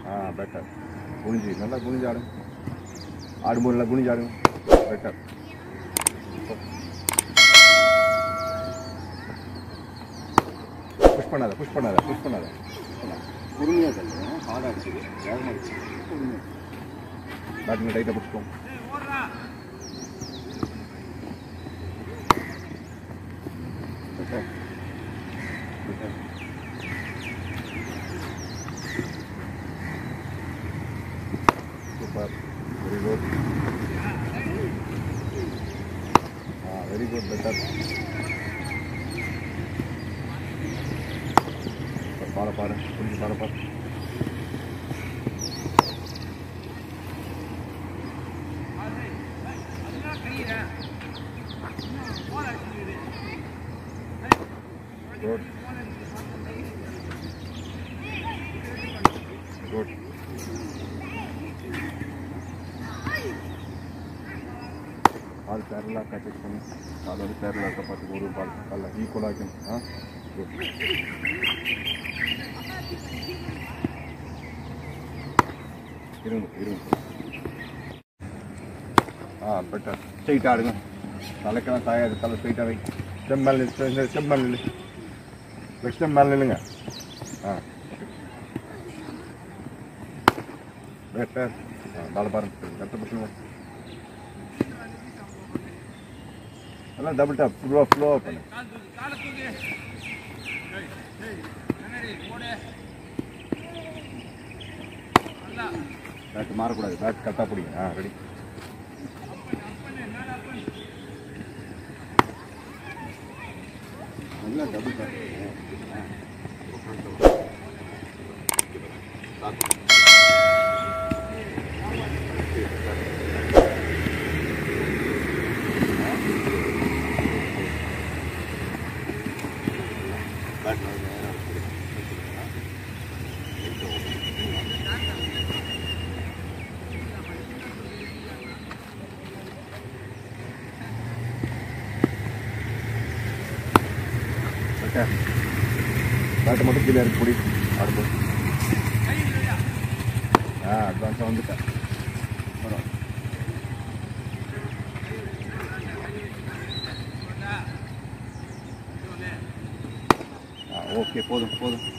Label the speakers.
Speaker 1: ஆ better குனிஞ்சு நல்லா குனிஞ்சு ஆடுங்க ஆடும்போது நல்லா குனிஞ்சு ஆடுங்க பெட்டர் புஷ் பண்ணாத புஷ் பண்ணாத புஷ் பண்ணாத
Speaker 2: பொறுமையாக தள்ளுங்க ஹார்டாக இருக்குது வேகமாக இருக்குது பொறுமையாக
Speaker 1: பேட்டிங் டைட்டாக பிடிச்சிக்கோங்க
Speaker 2: better better
Speaker 1: super very good ஆ வெரி குட் பெட்டர் பாட பாரு கொஞ்சம் பாட பாரு குட் குட் பால் பேரலாக கட்டெக்ட் பண்ணி கால் வந்து பேரலாக இருக்க பார்த்து ஒரு பால் காலில் ஈக்குவலாக வைக்கணும் ஆ குட் இருங்க இருங்க ஆ பெட்டர் ஸ்ட்ரைட் ஆடுங்க தலைக்கெல்லாம் சாயாது தலை ஸ்ட்ரைட்டாக வை ஸ்டெம் மேலே நில்லு ஸ்டெம் மேலே நில்லு ஸ்டெம் மேலே நில்லுங்க ஆ பெட்டர் ஆ பால் பாருங்க கரெக்டாக பசங்க எல்லாம் டபுள் டாப் ஃப்ளோ ஃப்ளோ பண்ணு பேட் மாறக்கூடாது பேட் கரெக்டாக பிடிங்க ஆ ரெடி
Speaker 2: நல்லா டபுள் டாப்
Speaker 1: ஓகே பேட்டை மட்டும் கீழே இருக்கு பிடி ஆடும்போது ஆ அட்வான்ஸாக வந்துட்டேன் பரவாயில்ல ஆ ஓகே போதும் போதும்